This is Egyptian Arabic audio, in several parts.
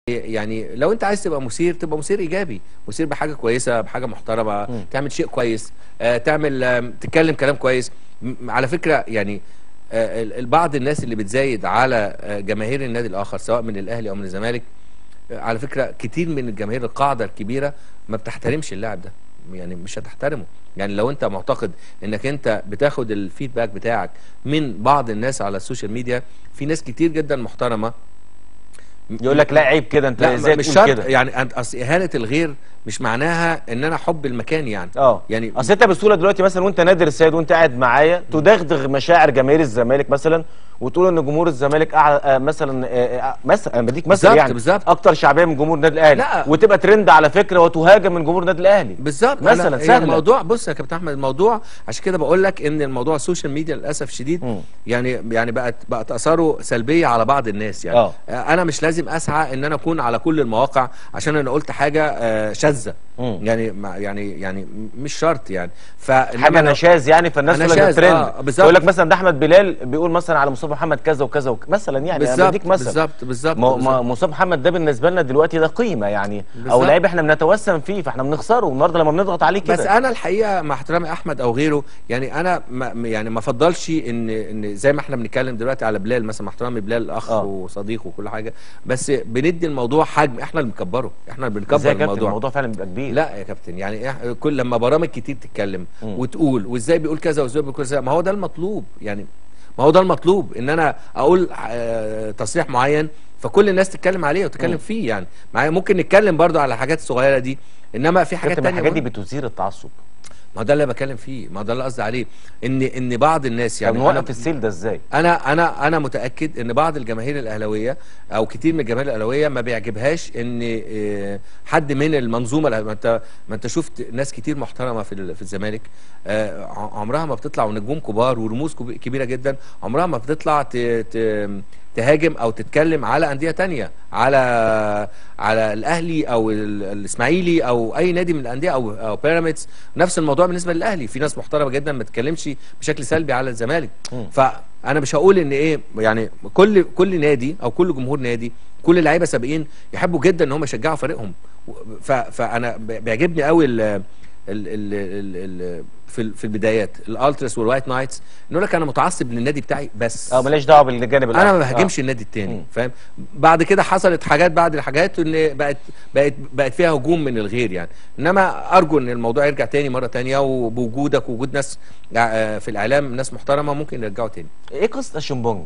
يعني لو انت عايز تبقى مثير تبقى مثير ايجابي مثير بحاجه كويسه بحاجه محترمه مم. تعمل شيء كويس آه، تعمل آم، تتكلم كلام كويس م- على فكره يعني آه، ال- ال- بعض الناس اللي بتزايد على آه، جماهير النادي الاخر سواء من الاهلي او من الزمالك آه، على فكره كتير من الجماهير القاعده الكبيره ما بتحترمش اللاعب ده يعني مش هتحترمه يعني لو انت معتقد انك انت بتاخد الفيدباك بتاعك من بعض الناس على السوشيال ميديا في ناس كتير جدا محترمه يقول لك لا عيب كده انت لا ازاي مش تقول شرط كده يعني أنت- اصل اهانه الغير مش معناها ان انا حب المكان يعني اه يعني اصل انت بسهوله دلوقتي مثلا وانت نادر السيد وانت قاعد معايا تدغدغ مشاعر جماهير الزمالك مثلا وتقول ان جمهور الزمالك أع... آه مثلا آه آه مثلا انا بديك مثل بالظبط، يعني بالظبط. اكتر شعبيه من جمهور النادي الاهلي لا. وتبقى ترند على فكره وتهاجم من جمهور النادي الاهلي بالظبط مثلا أنا- هي سهلة. الموضوع بص يا كابتن احمد الموضوع عشان كده بقول لك ان الموضوع السوشيال ميديا للاسف الشديد مم. يعني يعني بقت بقت اثاره سلبيه على بعض الناس يعني آه. انا مش لازم اسعى ان انا اكون على كل المواقع عشان انا قلت حاجه آه، شاذه مم. يعني ما- يعني يعني مش شرط يعني فإنما حاجه أنا- نشاز يعني فالناس أنا تقول لك ده شاذ، ترند آه، بالظبط. يقول لك مثلا ده احمد بلال بيقول مثلا على مصطفى محمد كذا وكذا وك... مثلا يعني انا بالظبط بديك مثل بالظبط بالظبط ما- ما- بالظبط. مصطفى محمد ده بالنسبه لنا دلوقتي ده قيمه يعني او بالظبط. لعيب احنا بنتوسم فيه فاحنا بنخسره النهارده لما بنضغط عليه كده بس انا الحقيقه مع احترامي احمد او غيره يعني انا ما يعني ما افضلش ان ان زي ما احنا بنتكلم دلوقتي على بلال مثلا مع احترامي بلال اخ آه. وصديق وكل حاجه بس بندي الموضوع حجم احنا اللي بنكبره احنا اللي ازاي بنكبر يا كابتن الموضوع الموضوع فعلا بيبقى كبير لا يا كابتن يعني إح- كل لما برامج كتير تتكلم مم. وتقول وازاي بيقول كذا وازاي بيقول كذا ما هو ده المطلوب يعني ما هو ده المطلوب ان انا اقول آه، تصريح معين فكل الناس تتكلم عليه وتتكلم مم. فيه يعني معايا ممكن نتكلم برضو على الحاجات الصغيره دي انما في حاجات كابتن تانية الحاجات دي مهمة. بتثير التعصب ما هو ده اللي بتكلم فيه ما هو ده اللي قصدي عليه ان ان بعض الناس يعني يعني نوقف أنا- السيل ده ازاي انا انا انا متاكد ان بعض الجماهير الاهلاويه او كتير من الجماهير الاهلاويه ما بيعجبهاش ان آه، حد من المنظومه الأهلاوية- ما انت ما انت شفت ناس كتير محترمه في ال- في الزمالك آه، ع- عمرها ما بتطلع ونجوم كبار ورموز كب- كبيره جدا عمرها ما بتطلع ت- ت- تهاجم او تتكلم على انديه تانية على على الاهلي او ال- الاسماعيلي او اي نادي من الانديه او او بيراميدز نفس الموضوع بالنسبه للاهلي في ناس محترمه جدا ما تتكلمش بشكل سلبي على الزمالك مم. فانا مش هقول ان ايه يعني كل كل نادي او كل جمهور نادي كل اللعيبه سابقين يحبوا جدا ان هم يشجعوا فريقهم و- ف- فانا ب- بيعجبني قوي ال ال ال ال ال في ال- في البدايات الالترس والوايت نايتس نقول لك انا متعصب للنادي بتاعي بس اه ماليش دعوه بالجانب انا ما الآخر. بهاجمش آه. النادي التاني مم. فاهم بعد كده حصلت حاجات بعد الحاجات ان بقت بقت بقت فيها هجوم من الغير يعني انما ارجو ان الموضوع يرجع تاني مره تانية وبوجودك ووجود ناس آه، في الاعلام ناس محترمه ممكن يرجعوا تاني ايه قصه الشمبونج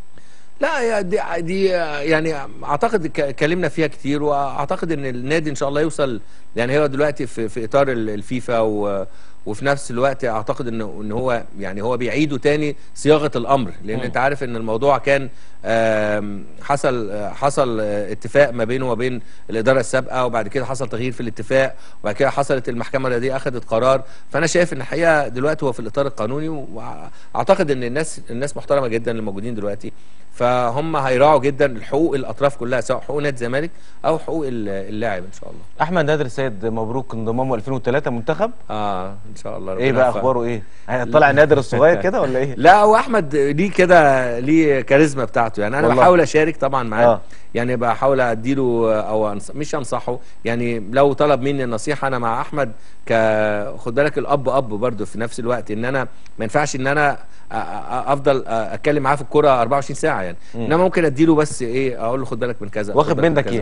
لا يا دي, دي يعني اعتقد ك- اتكلمنا فيها كتير واعتقد ان النادي ان شاء الله يوصل يعني هو دلوقتي في, في اطار ال- الفيفا و وفي نفس الوقت اعتقد ان ان هو يعني هو بيعيدوا تاني صياغه الامر لان مم. انت عارف ان الموضوع كان آم، حصل آه، حصل آه، اتفاق ما بينه وبين الاداره السابقه وبعد كده حصل تغيير في الاتفاق وبعد كده حصلت المحكمه الرياضيه اخذت قرار فانا شايف ان الحقيقه دلوقتي هو في الاطار القانوني واعتقد ان الناس الناس محترمه جدا اللي موجودين دلوقتي فهم هيراعوا جدا حقوق الاطراف كلها سواء حقوق نادي الزمالك او حقوق ال- اللاعب ان شاء الله احمد نادر السيد مبروك انضمامه 2003 منتخب اه ان شاء الله ايه ربنا بقى يوفقه. اخباره ايه طلع نادر الصغير كده ولا ايه لا هو احمد ليه كده ليه كاريزما بتاعته يعني انا والله. بحاول اشارك طبعا معاه آه. يعني بحاول اديله او أنص... مش انصحه يعني لو طلب مني النصيحه انا مع احمد ك خد بالك الاب اب برضه في نفس الوقت ان انا ما ينفعش ان انا أ- أ- افضل اتكلم معاه في الكوره 24 ساعه يعني مم. انما ممكن اديله بس ايه اقول له خد بالك من كذا واخد خد بالك من منك كذا. ايه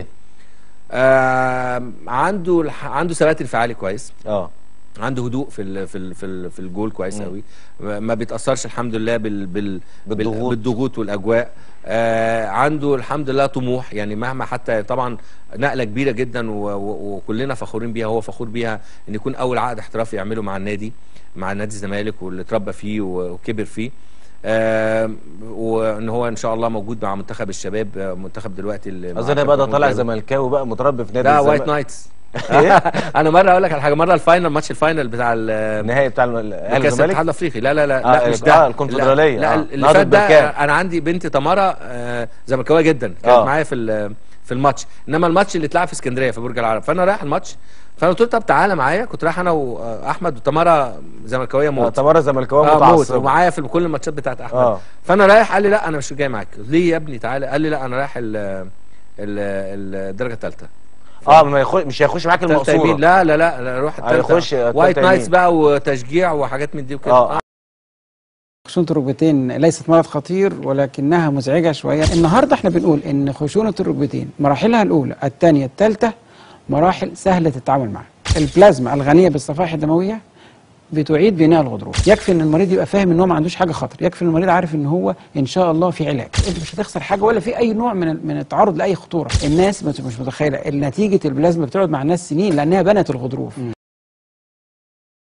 آه عنده الح... عنده ثبات انفعالي كويس اه عنده هدوء في ال في ال في, ال في الجول كويس مم. قوي ما بيتاثرش الحمد لله بال بال بالضغوط. بال بالضغوط والاجواء آه عنده الحمد لله طموح يعني مهما حتى طبعا نقله كبيره جدا و و وكلنا فخورين بيها هو فخور بيها ان يكون اول عقد احترافي يعمله مع النادي مع نادي الزمالك واللي اتربى فيه و- وكبر فيه آه وان هو ان شاء الله موجود مع منتخب الشباب آه، منتخب دلوقتي اللي مع اظن بقى ده كابتن طالع محمود زملكاوي بقى متربي في نادي ده الزمالك. وايت نايتس إيه؟ انا مره اقول لك على حاجه مره الفاينل ماتش الفاينل بتاع ال- النهائي بتاع الاهلي كاس الاتحاد والزمالك الافريقي لا لا لا آه، لا مش آه، ده الكونفدرالية، لا, آه. لا اللي نهضة فات ده بركان. انا عندي بنت تمارا آه، زملكاويه جدا كانت آه. معايا في ال- في الماتش انما الماتش اللي اتلعب في اسكندريه في برج العرب فانا رايح الماتش فانا قلت له طب تعالى معايا كنت رايح انا واحمد وتمارا زملكاويه آه، موت تمارا زملكاوي آه، موت متعصب ومعايا في كل الماتشات بتاعت احمد آه. فانا رايح قال لي لا انا مش جاي معاك ليه يا ابني تعالى قال لي لا انا رايح ال- ال- الدرجه الثالثه اه ما يخش مش هيخش معاك الثالثه يمين المقصوره لا لا لا لا روح الثالثه هيخش التالتة وايت نايتس يمين. بقى وتشجيع وحاجات من دي وكده اه خشونة الركبتين ليست مرض خطير ولكنها مزعجة شوية النهاردة احنا بنقول ان خشونة الركبتين مراحلها الأولى الثانية الثالثة مراحل سهلة التعامل معها البلازما الغنية بالصفائح الدموية بتعيد بناء الغضروف يكفي ان المريض يبقى فاهم ان هو ما عندوش حاجه خطر يكفي ان المريض عارف ان هو ان شاء الله في علاج انت مش هتخسر حاجه ولا في اي نوع من من التعرض لاي خطوره الناس مش مش متخيله نتيجه البلازما بتقعد مع الناس سنين لانها بنت الغضروف